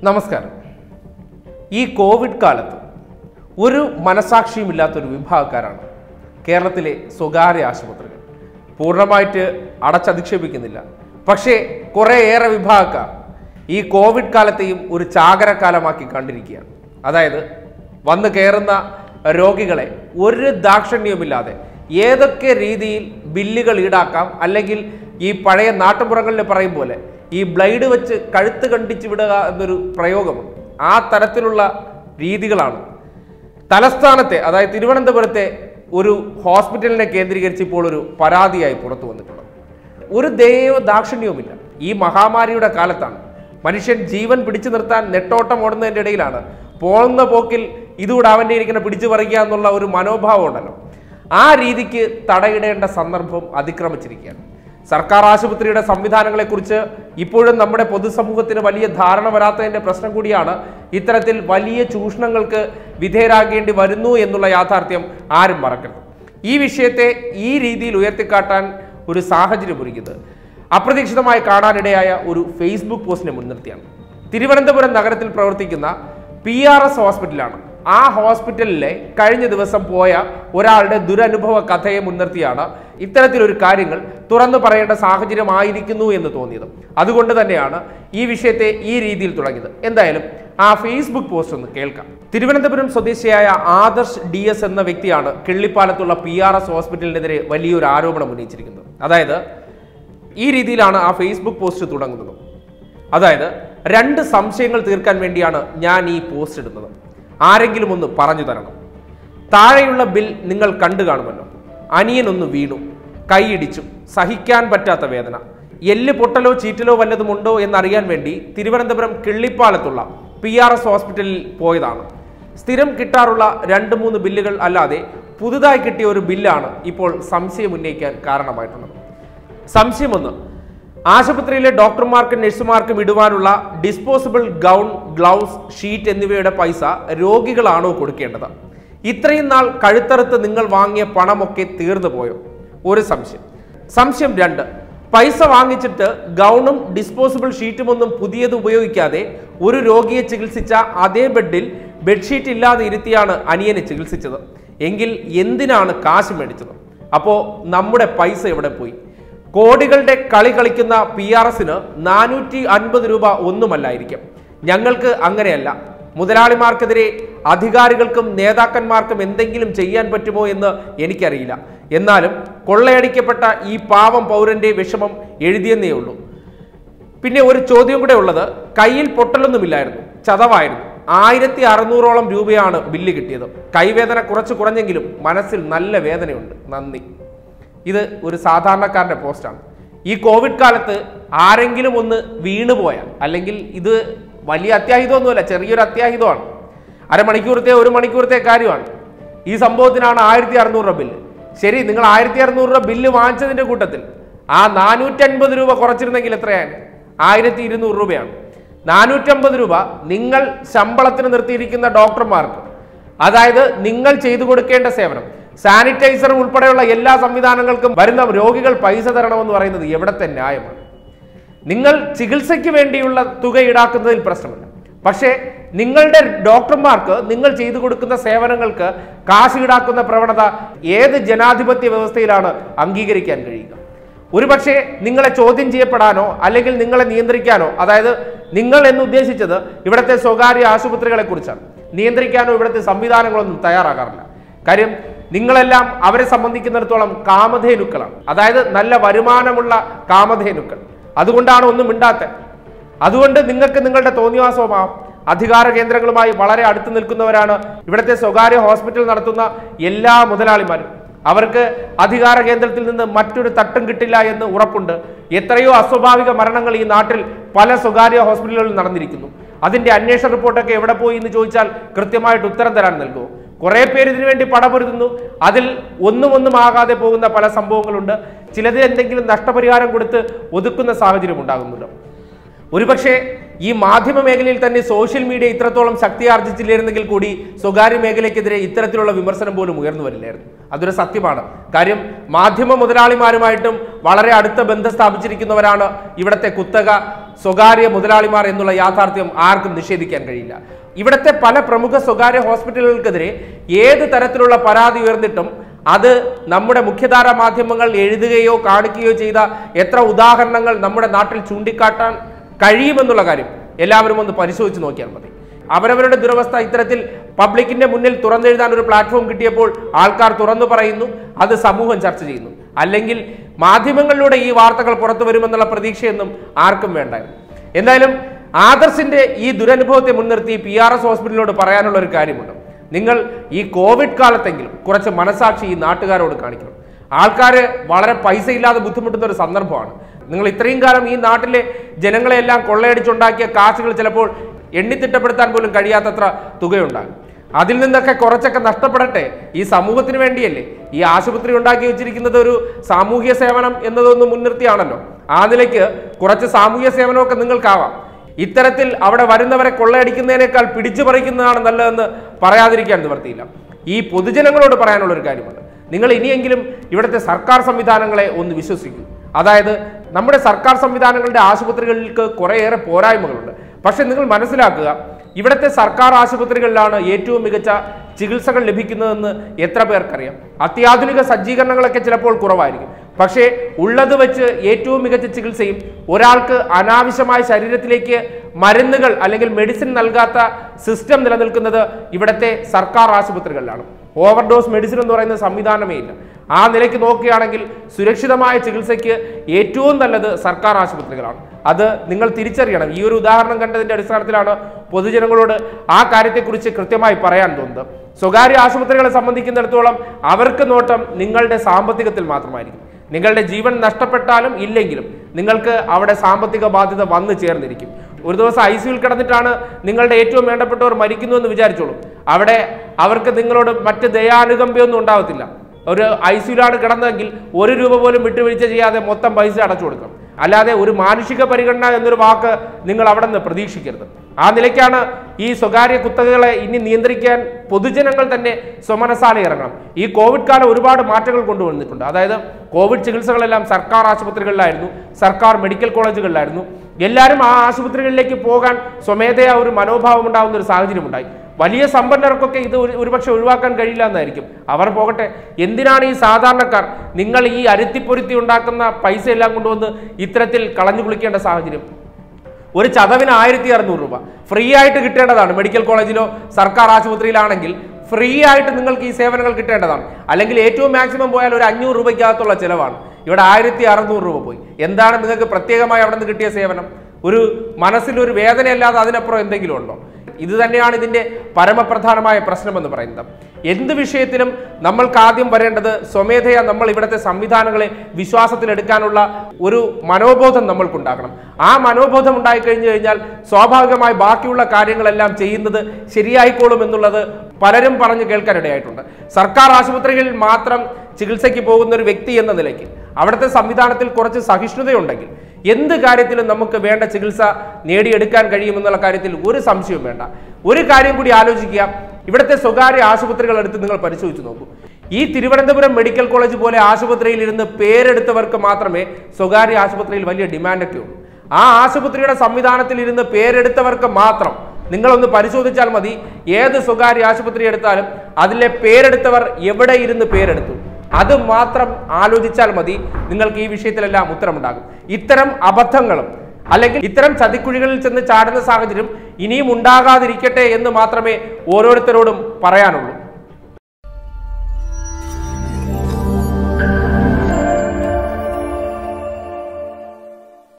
നമസ്കാരം ഈ കോവിഡ് കാലത്ത് ഒരു മനസാക്ഷിയുമില്ലാത്തൊരു വിഭാഗക്കാരാണ് കേരളത്തിലെ സ്വകാര്യ ആശുപത്രികൾ പൂർണ്ണമായിട്ട് അടച്ചധിക്ഷേപിക്കുന്നില്ല പക്ഷേ കുറേയേറെ വിഭാഗക്കാർ ഈ കോവിഡ് കാലത്തെയും ഒരു ചാകരക്കാലമാക്കി കണ്ടിരിക്കുകയാണ് അതായത് വന്ന് കയറുന്ന രോഗികളെ ഒരു ദാക്ഷിണ്യവുമില്ലാതെ ഏതൊക്കെ രീതിയിൽ ബില്ലുകൾ ഈടാക്കാം അല്ലെങ്കിൽ ഈ പഴയ നാട്ടുപുറങ്ങളിൽ പറയും പോലെ ഈ ബ്ലൈഡ് വെച്ച് കഴുത്ത് കണ്ടിച്ച് വിടുക എന്നൊരു പ്രയോഗമുണ്ട് ആ തരത്തിലുള്ള രീതികളാണ് തലസ്ഥാനത്തെ അതായത് തിരുവനന്തപുരത്തെ ഒരു ഹോസ്പിറ്റലിനെ കേന്ദ്രീകരിച്ച് ഇപ്പോൾ ഒരു പരാതിയായി പുറത്തു വന്നിട്ടുള്ളത് ഒരു ദയയോ ദാക്ഷിണ്യവുമില്ല ഈ മഹാമാരിയുടെ കാലത്താണ് മനുഷ്യൻ ജീവൻ പിടിച്ചു നിർത്താൻ നെട്ടോട്ടം ഓടുന്നതിൻ്റെ ഇടയിലാണ് പോകുന്ന പോക്കിൽ ഇതുകൂടെ അവൻ്റെ ഇരിക്കുന്ന പിടിച്ചു പറിക്കുക എന്നുള്ള ഒരു മനോഭാവം ഉണ്ടല്ലോ ആ രീതിക്ക് തടയിടേണ്ട സന്ദർഭം അതിക്രമിച്ചിരിക്കുകയാണ് സർക്കാർ ആശുപത്രിയുടെ സംവിധാനങ്ങളെക്കുറിച്ച് ഇപ്പോഴും നമ്മുടെ പൊതുസമൂഹത്തിന് വലിയ ധാരണ വരാത്തതിൻ്റെ പ്രശ്നം കൂടിയാണ് ഇത്തരത്തിൽ വലിയ ചൂഷണങ്ങൾക്ക് വിധേയരാകേണ്ടി വരുന്നു എന്നുള്ള യാഥാർത്ഥ്യം ആരും മറക്കരുത് ഈ വിഷയത്തെ ഈ രീതിയിൽ ഉയർത്തിക്കാട്ടാൻ ഒരു സാഹചര്യം ഒരുക്കിയത് അപ്രതീക്ഷിതമായി കാണാനിടയായ ഒരു ഫേസ്ബുക്ക് പോസ്റ്റിനെ മുൻനിർത്തിയാണ് തിരുവനന്തപുരം നഗരത്തിൽ പ്രവർത്തിക്കുന്ന പി ആർ എസ് ഹോസ്പിറ്റലാണ് ആ ഹോസ്പിറ്റലിലെ കഴിഞ്ഞ ദിവസം പോയ ഒരാളുടെ ദുരനുഭവ കഥയെ മുൻനിർത്തിയാണ് ഇത്തരത്തിലൊരു കാര്യങ്ങൾ തുറന്നു പറയേണ്ട സാഹചര്യമായിരിക്കുന്നു എന്ന് തോന്നിയത് അതുകൊണ്ട് തന്നെയാണ് ഈ വിഷയത്തെ ഈ രീതിയിൽ തുടങ്ങിയത് എന്തായാലും ആ ഫേസ്ബുക്ക് പോസ്റ്റ് ഒന്ന് കേൾക്കാം തിരുവനന്തപുരം സ്വദേശിയായ ആദർശ് ഡി എസ് എന്ന വ്യക്തിയാണ് കിള്ളിപ്പാലത്തുള്ള പി ആർ എസ് ഹോസ്പിറ്റലിനെതിരെ വലിയൊരു ആരോപണം ഉന്നയിച്ചിരിക്കുന്നത് അതായത് ഈ രീതിയിലാണ് ആ ഫേസ്ബുക്ക് പോസ്റ്റ് തുടങ്ങുന്നത് അതായത് രണ്ട് സംശയങ്ങൾ തീർക്കാൻ വേണ്ടിയാണ് ഞാൻ ഈ പോസ്റ്റ് ഇടുന്നത് ആരെങ്കിലും ഒന്ന് പറഞ്ഞു തരണം താഴെയുള്ള ബിൽ നിങ്ങൾ കണ്ടു കാണുമല്ലോ അനിയനൊന്ന് വീണു കൈയിടിച്ചു സഹിക്കാൻ പറ്റാത്ത വേദന എല്ല് പൊട്ടലോ ചീറ്റലോ വല്ലതും ഉണ്ടോ എന്നറിയാൻ വേണ്ടി തിരുവനന്തപുരം കിള്ളിപ്പാലത്തുള്ള പി ആർ എസ് ഹോസ്പിറ്റലിൽ പോയതാണ് സ്ഥിരം കിട്ടാറുള്ള രണ്ട് മൂന്ന് ബില്ലുകൾ അല്ലാതെ പുതുതായി കിട്ടിയ ഒരു ബില്ലാണ് ഇപ്പോൾ സംശയം ഉന്നയിക്കാൻ കാരണമായിട്ടുള്ളത് സംശയമൊന്ന് ആശുപത്രിയിലെ ഡോക്ടർമാർക്കും നഴ്സുമാർക്കും ഇടുവാനുള്ള ഡിസ്പോസിബിൾ ഗൗൺ ഗ്ലൗസ് ഷീറ്റ് എന്നിവയുടെ പൈസ രോഗികളാണോ കൊടുക്കേണ്ടത് ഇത്രയും നാൾ കഴുത്തറുത്ത് നിങ്ങൾ വാങ്ങിയ പണമൊക്കെ തീർന്നു പോയോ ഒരു സംശയം സംശയം രണ്ട് പൈസ വാങ്ങിച്ചിട്ട് ഗൗണും ഡിസ്പോസിബിൾ ഷീറ്റും ഒന്നും പുതിയത് ഉപയോഗിക്കാതെ ഒരു രോഗിയെ ചികിത്സിച്ച അതേ ബെഡിൽ ബെഡ്ഷീറ്റ് ഇല്ലാതെ ഇരുത്തിയാണ് അനിയനെ ചികിത്സിച്ചത് എങ്കിൽ എന്തിനാണ് കാശ് മേടിച്ചത് അപ്പോൾ നമ്മുടെ പൈസ എവിടെ പോയി കോടികളുടെ കളി കളിക്കുന്ന പി ആർ എസിന് നാനൂറ്റി അൻപത് രൂപ ഒന്നുമല്ലായിരിക്കും ഞങ്ങൾക്ക് അങ്ങനെയല്ല മുതലാളിമാർക്കെതിരെ അധികാരികൾക്കും നേതാക്കന്മാർക്കും എന്തെങ്കിലും ചെയ്യാൻ പറ്റുമോ എന്ന് എനിക്കറിയില്ല എന്നാലും കൊള്ളയടിക്കപ്പെട്ട ഈ പാവം പൗരന്റെ വിഷമം എഴുതിയെന്നേ ഉള്ളൂ പിന്നെ ഒരു ചോദ്യം കൂടെ ഉള്ളത് കയ്യിൽ പൊട്ടലൊന്നുമില്ലായിരുന്നു ചതവായിരുന്നു ആയിരത്തി അറുന്നൂറോളം രൂപയാണ് ബില്ല് കിട്ടിയത് കൈവേദന കുറച്ച് കുറഞ്ഞെങ്കിലും മനസ്സിൽ നല്ല വേദനയുണ്ട് നന്ദി ഇത് ഒരു സാധാരണക്കാരൻ്റെ പോസ്റ്റാണ് ഈ കോവിഡ് കാലത്ത് ആരെങ്കിലും ഒന്ന് വീണുപോയാൽ അല്ലെങ്കിൽ ഇത് വലിയ അത്യാഹിതമൊന്നുമല്ല ചെറിയൊരു അത്യാഹിതമാണ് അരമണിക്കൂറത്തെ ഒരു മണിക്കൂറത്തെ കാര്യമാണ് ഈ സംഭവത്തിനാണ് ആയിരത്തി അറുന്നൂറ് രൂപ ബില്ല് ശരി നിങ്ങൾ ആയിരത്തി അറുന്നൂറ് രൂപ ബില്ല് വാങ്ങിച്ചതിന്റെ കൂട്ടത്തിൽ ആ നാനൂറ്റൻപത് രൂപ കുറച്ചിരുന്നെങ്കിൽ എത്രയാണ് ആയിരത്തി ഇരുന്നൂറ് രൂപയാണ് നാനൂറ്റമ്പത് രൂപ നിങ്ങൾ ശമ്പളത്തിന് നിർത്തിയിരിക്കുന്ന ഡോക്ടർമാർക്ക് അതായത് നിങ്ങൾ ചെയ്തു കൊടുക്കേണ്ട സേവനം സാനിറ്റൈസർ ഉൾപ്പെടെയുള്ള എല്ലാ സംവിധാനങ്ങൾക്കും വരുന്ന രോഗികൾ പൈസ തരണമെന്ന് പറയുന്നത് എവിടത്തെ ന്യായമാണ് നിങ്ങൾ ചികിത്സയ്ക്ക് വേണ്ടിയുള്ള തുക ഈടാക്കുന്നതിൽ പ്രശ്നമില്ല പക്ഷേ നിങ്ങളുടെ ഡോക്ടർമാർക്ക് നിങ്ങൾ ചെയ്തു കൊടുക്കുന്ന സേവനങ്ങൾക്ക് കാശ് ഈടാക്കുന്ന പ്രവണത ഏത് ജനാധിപത്യ വ്യവസ്ഥയിലാണ് അംഗീകരിക്കാൻ കഴിയുക ഒരുപക്ഷെ നിങ്ങളെ ചോദ്യം ചെയ്യപ്പെടാനോ അല്ലെങ്കിൽ നിങ്ങളെ നിയന്ത്രിക്കാനോ അതായത് നിങ്ങൾ എന്ന് ഉദ്ദേശിച്ചത് ഇവിടുത്തെ സ്വകാര്യ ആശുപത്രികളെ കുറിച്ചാണ് നിയന്ത്രിക്കാനോ ഇവിടുത്തെ സംവിധാനങ്ങളൊന്നും തയ്യാറാകാറില്ല കാര്യം നിങ്ങളെല്ലാം അവരെ സംബന്ധിക്കുന്നിടത്തോളം കാമധേനുക്കളാണ് അതായത് നല്ല വരുമാനമുള്ള കാമധേനുക്കൾ അതുകൊണ്ടാണ് ഒന്നും മിണ്ടാത്തത് അതുകൊണ്ട് നിങ്ങൾക്ക് നിങ്ങളുടെ തോന്നിവാസവുമാവും അധികാര കേന്ദ്രങ്ങളുമായി വളരെ അടുത്ത് നിൽക്കുന്നവരാണ് ഇവിടുത്തെ സ്വകാര്യ ഹോസ്പിറ്റൽ നടത്തുന്ന എല്ലാ മുതലാളിമാരും അവർക്ക് അധികാര കേന്ദ്രത്തിൽ നിന്ന് മറ്റൊരു തട്ടും കിട്ടില്ല എന്ന് ഉറപ്പുണ്ട് എത്രയോ അസ്വാഭാവിക മരണങ്ങൾ ഈ നാട്ടിൽ പല സ്വകാര്യ ഹോസ്പിറ്റലുകളിൽ നടന്നിരിക്കുന്നു അതിന്റെ അന്വേഷണ റിപ്പോർട്ടൊക്കെ എവിടെ പോയി എന്ന് ചോദിച്ചാൽ കൃത്യമായിട്ട് ഉത്തരം തരാൻ നൽകുമോ കുറെ പേര് ഇതിനു വേണ്ടി പടപൊരുതുന്നു അതിൽ ഒന്നും ഒന്നും ആകാതെ പോകുന്ന പല സംഭവങ്ങളുണ്ട് ചിലതിൽ എന്തെങ്കിലും നഷ്ടപരിഹാരം കൊടുത്ത് ഒതുക്കുന്ന സാഹചര്യം ഉണ്ടാകുന്നുണ്ട് ഒരുപക്ഷെ ഈ മാധ്യമ മേഖലയിൽ തന്നെ സോഷ്യൽ മീഡിയ ഇത്രത്തോളം ശക്തി ആർജിച്ചില്ലായിരുന്നെങ്കിൽ കൂടി സ്വകാര്യ മേഖലയ്ക്കെതിരെ ഇത്തരത്തിലുള്ള വിമർശനം പോലും ഉയർന്നു വരില്ലായിരുന്നു അതൊരു സത്യമാണ് കാര്യം മാധ്യമ മുതലാളിമാരുമായിട്ടും വളരെ അടുത്ത ബന്ധം സ്ഥാപിച്ചിരിക്കുന്നവരാണ് ഇവിടുത്തെ കുത്തക സ്വകാര്യ മുതലാളിമാർ എന്നുള്ള യാഥാർത്ഥ്യം ആർക്കും നിഷേധിക്കാൻ കഴിയില്ല ഇവിടുത്തെ പല പ്രമുഖ സ്വകാര്യ ഹോസ്പിറ്റലുകൾക്കെതിരെ ഏത് തരത്തിലുള്ള പരാതി ഉയർന്നിട്ടും അത് നമ്മുടെ മുഖ്യധാരാ മാധ്യമങ്ങൾ എഴുതുകയോ കാണിക്കുകയോ ചെയ്ത എത്ര ഉദാഹരണങ്ങൾ നമ്മുടെ നാട്ടിൽ ചൂണ്ടിക്കാട്ടാൻ കഴിയുമെന്നുള്ള കാര്യം എല്ലാവരും ഒന്ന് പരിശോധിച്ച് നോക്കിയാൽ മതി അവരവരുടെ ദുരവസ്ഥ ഇത്തരത്തിൽ പബ്ലിക്കിന്റെ മുന്നിൽ തുറന്നെഴുതാൻ ഒരു പ്ലാറ്റ്ഫോം കിട്ടിയപ്പോൾ ആൾക്കാർ തുറന്നു പറയുന്നു അത് സമൂഹം ചർച്ച ചെയ്യുന്നു അല്ലെങ്കിൽ മാധ്യമങ്ങളിലൂടെ ഈ വാർത്തകൾ പുറത്തു വരുമെന്നുള്ള പ്രതീക്ഷയൊന്നും ആർക്കും വേണ്ടായിരുന്നു എന്തായാലും ആദർശിന്റെ ഈ ദുരനുഭവത്തെ മുൻനിർത്തി പി ആർ എസ് ഹോസ്പിറ്റലിനോട് പറയാനുള്ള ഒരു കാര്യമുണ്ട് നിങ്ങൾ ഈ കോവിഡ് കാലത്തെങ്കിലും കുറച്ച് മനസാക്ഷി ഈ നാട്ടുകാരോട് കാണിക്കണം ആൾക്കാർ വളരെ പൈസ ഇല്ലാതെ ബുദ്ധിമുട്ടുന്ന ഒരു സന്ദർഭമാണ് നിങ്ങൾ ഇത്രയും കാലം ഈ നാട്ടിലെ ജനങ്ങളെല്ലാം കൊള്ളയടിച്ചുണ്ടാക്കിയ കാശുകൾ ചിലപ്പോൾ എണ്ണിത്തിട്ടപ്പെടുത്താൻ പോലും കഴിയാത്തത്ര തുകയുണ്ടാകും അതിൽ നിന്നൊക്കെ കുറച്ചൊക്കെ നഷ്ടപ്പെടട്ടെ ഈ സമൂഹത്തിന് വേണ്ടിയല്ലേ ഈ ആശുപത്രി ഉണ്ടാക്കി വെച്ചിരിക്കുന്നത് ഒരു സാമൂഹ്യ സേവനം എന്നതൊന്ന് മുൻനിർത്തിയാണല്ലോ ആ നിലയ്ക്ക് കുറച്ച് സാമൂഹ്യ സേവനമൊക്കെ നിങ്ങൾക്കാവാം ഇത്തരത്തിൽ അവിടെ വരുന്നവരെ കൊള്ളയടിക്കുന്നതിനേക്കാൾ പിടിച്ചു പറിക്കുന്നതാണ് നല്ലതെന്ന് പറയാതിരിക്കാൻ നിവർത്തിയില്ല ഈ പൊതുജനങ്ങളോട് പറയാനുള്ള ഒരു കാര്യമുണ്ട് നിങ്ങൾ ഇനിയെങ്കിലും ഇവിടുത്തെ സർക്കാർ സംവിധാനങ്ങളെ ഒന്ന് വിശ്വസിക്കൂ അതായത് നമ്മുടെ സർക്കാർ സംവിധാനങ്ങളുടെ ആശുപത്രികൾക്ക് കുറേയേറെ പോരായ്മകളുണ്ട് പക്ഷെ നിങ്ങൾ മനസ്സിലാക്കുക ഇവിടുത്തെ സർക്കാർ ആശുപത്രികളിലാണ് ഏറ്റവും മികച്ച ചികിത്സകൾ ലഭിക്കുന്നതെന്ന് എത്ര പേർക്കറിയാം അത്യാധുനിക സജ്ജീകരണങ്ങളൊക്കെ ചിലപ്പോൾ കുറവായിരിക്കും പക്ഷേ ഉള്ളത് വെച്ച് ഏറ്റവും മികച്ച ചികിത്സയും ഒരാൾക്ക് അനാവശ്യമായ ശരീരത്തിലേക്ക് മരുന്നുകൾ അല്ലെങ്കിൽ മെഡിസിൻ നൽകാത്ത സിസ്റ്റം നിലനിൽക്കുന്നത് ഇവിടുത്തെ സർക്കാർ ആശുപത്രികളിലാണ് ഓവർഡോസ് മെഡിസിൻ എന്ന് പറയുന്ന സംവിധാനമേ ഇല്ല ആ നിലയ്ക്ക് നോക്കുകയാണെങ്കിൽ സുരക്ഷിതമായ ചികിത്സയ്ക്ക് ഏറ്റവും നല്ലത് സർക്കാർ ആശുപത്രികളാണ് അത് നിങ്ങൾ തിരിച്ചറിയണം ഈ ഒരു ഉദാഹരണം കണ്ടതിന്റെ അടിസ്ഥാനത്തിലാണ് പൊതുജനങ്ങളോട് ആ കാര്യത്തെക്കുറിച്ച് കൃത്യമായി പറയാൻ തോന്നുന്നത് സ്വകാര്യ ആശുപത്രികളെ സംബന്ധിക്കുന്നിടത്തോളം അവർക്ക് നോട്ടം നിങ്ങളുടെ സാമ്പത്തികത്തിൽ മാത്രമായിരിക്കും നിങ്ങളുടെ ജീവൻ നഷ്ടപ്പെട്ടാലും ഇല്ലെങ്കിലും നിങ്ങൾക്ക് അവിടെ സാമ്പത്തിക ബാധ്യത വന്നു ചേർന്നിരിക്കും ഒരു ദിവസം ഐ സിയുൽ കിടന്നിട്ടാണ് നിങ്ങളുടെ ഏറ്റവും വേണ്ടപ്പെട്ടവർ മരിക്കുന്നു എന്ന് വിചാരിച്ചോളൂ അവിടെ അവർക്ക് നിങ്ങളോട് മറ്റ് ദയാനുകമ്പയൊന്നും ഉണ്ടാവത്തില്ല ഒരു ഐ സിയുലാണ് കിടന്നതെങ്കിൽ ഒരു രൂപ പോലും വിട്ടുവീഴ്ച ചെയ്യാതെ മൊത്തം പൈസ അടച്ചു കൊടുക്കും അല്ലാതെ ഒരു മാനുഷിക പരിഗണന എന്നൊരു വാക്ക് നിങ്ങൾ അവിടെ നിന്ന് പ്രതീക്ഷിക്കരുത് ആ നിലയ്ക്കാണ് ഈ സ്വകാര്യ കുത്തകകളെ ഇനി നിയന്ത്രിക്കാൻ പൊതുജനങ്ങൾ തന്നെ സ്വമനസാല ഇറങ്ങണം ഈ കോവിഡ് കാലം ഒരുപാട് മാറ്റങ്ങൾ കൊണ്ടുവന്നിട്ടുണ്ട് അതായത് കോവിഡ് ചികിത്സകളെല്ലാം സർക്കാർ ആശുപത്രികളിലായിരുന്നു സർക്കാർ മെഡിക്കൽ കോളേജുകളിലായിരുന്നു എല്ലാവരും ആ ആശുപത്രികളിലേക്ക് പോകാൻ സ്വമേധയാ ഒരു മനോഭാവം ഉണ്ടാകുന്ന ഒരു സാഹചര്യം ഉണ്ടായി വലിയ സമ്പന്നർക്കൊക്കെ ഇത് ഒരു- ഒരുപക്ഷെ ഒഴിവാക്കാൻ കഴിയില്ല എന്നായിരിക്കും അവർ പോകട്ടെ എന്തിനാണ് ഈ സാധാരണക്കാർ നിങ്ങൾ ഈ അരുത്തിപ്പൊരുത്തി ഉണ്ടാക്കുന്ന പൈസ എല്ലാം കൊണ്ടുവന്ന് ഇത്തരത്തിൽ കളഞ്ഞു കുളിക്കേണ്ട സാഹചര്യം ഒരു ചതവിന് ആയിരത്തി അറുന്നൂറ് രൂപ ഫ്രീ ആയിട്ട് കിട്ടേണ്ടതാണ് മെഡിക്കൽ കോളേജിലോ സർക്കാർ ആശുപത്രിയിലാണെങ്കിൽ ഫ്രീ ആയിട്ട് നിങ്ങൾക്ക് ഈ സേവനങ്ങൾ കിട്ടേണ്ടതാണ് അല്ലെങ്കിൽ ഏറ്റവും മാക്സിമം പോയാൽ ഒരു അഞ്ഞൂറ് രൂപയ്ക്കകത്തുള്ള ചിലവാണ് ഇവിടെ ആയിരത്തി അറുന്നൂറ് രൂപ പോയി എന്താണ് നിങ്ങൾക്ക് പ്രത്യേകമായി അവിടെ നിന്ന് കിട്ടിയ സേവനം ഒരു മനസ്സിലൊരു വേദനയല്ലാതെ അതിനപ്പുറം എന്തെങ്കിലും ഉണ്ടോ ഇത് തന്നെയാണ് ഇതിന്റെ പരമപ്രധാനമായ പ്രശ്നമെന്ന് പറയുന്നത് എന്ത് വിഷയത്തിലും നമ്മൾക്ക് ആദ്യം വരേണ്ടത് സ്വമേധയാ നമ്മൾ ഇവിടുത്തെ സംവിധാനങ്ങളെ വിശ്വാസത്തിലെടുക്കാനുള്ള ഒരു മനോബോധം നമ്മൾക്കുണ്ടാക്കണം ആ മനോബോധം ഉണ്ടായി കഴിഞ്ഞു കഴിഞ്ഞാൽ സ്വാഭാവികമായി ബാക്കിയുള്ള കാര്യങ്ങളെല്ലാം ചെയ്യുന്നത് ശരിയായിക്കോളും എന്നുള്ളത് പലരും പറഞ്ഞു കേൾക്കാനിടയായിട്ടുണ്ട് സർക്കാർ ആശുപത്രികളിൽ മാത്രം ചികിത്സയ്ക്ക് പോകുന്ന ഒരു വ്യക്തി എന്ന നിലയ്ക്ക് അവിടുത്തെ സംവിധാനത്തിൽ കുറച്ച് സഹിഷ്ണുതയുണ്ടെങ്കിൽ എന്ത് കാര്യത്തിലും നമുക്ക് വേണ്ട ചികിത്സ നേടിയെടുക്കാൻ കഴിയുമെന്നുള്ള കാര്യത്തിൽ ഒരു സംശയവും വേണ്ട ഒരു കാര്യം കൂടി ആലോചിക്കുക ഇവിടുത്തെ സ്വകാര്യ ആശുപത്രികൾ എടുത്ത് നിങ്ങൾ പരിശോധിച്ച് നോക്കൂ ഈ തിരുവനന്തപുരം മെഡിക്കൽ കോളേജ് പോലെ ആശുപത്രിയിൽ ഇരുന്ന് പേരെടുത്തവർക്ക് മാത്രമേ സ്വകാര്യ ആശുപത്രിയിൽ വലിയ ഡിമാൻഡൊക്കെ ഉള്ളൂ ആ ആശുപത്രിയുടെ സംവിധാനത്തിൽ ഇരുന്ന് പേരെടുത്തവർക്ക് മാത്രം നിങ്ങളൊന്ന് പരിശോധിച്ചാൽ മതി ഏത് സ്വകാര്യ ആശുപത്രി എടുത്താലും അതിലെ പേരെടുത്തവർ എവിടെ ഇരുന്ന് പേരെടുത്തു അത് മാത്രം ആലോചിച്ചാൽ മതി നിങ്ങൾക്ക് ഈ വിഷയത്തിലെല്ലാം ഉത്തരമുണ്ടാകും ഇത്തരം അബദ്ധങ്ങളും അല്ലെങ്കിൽ ഇത്തരം ചതിക്കുഴികളിൽ ചെന്ന് ചാടുന്ന സാഹചര്യം ഇനിയും ഉണ്ടാകാതിരിക്കട്ടെ എന്ന് മാത്രമേ ഓരോരുത്തരോടും പറയാനുള്ളൂ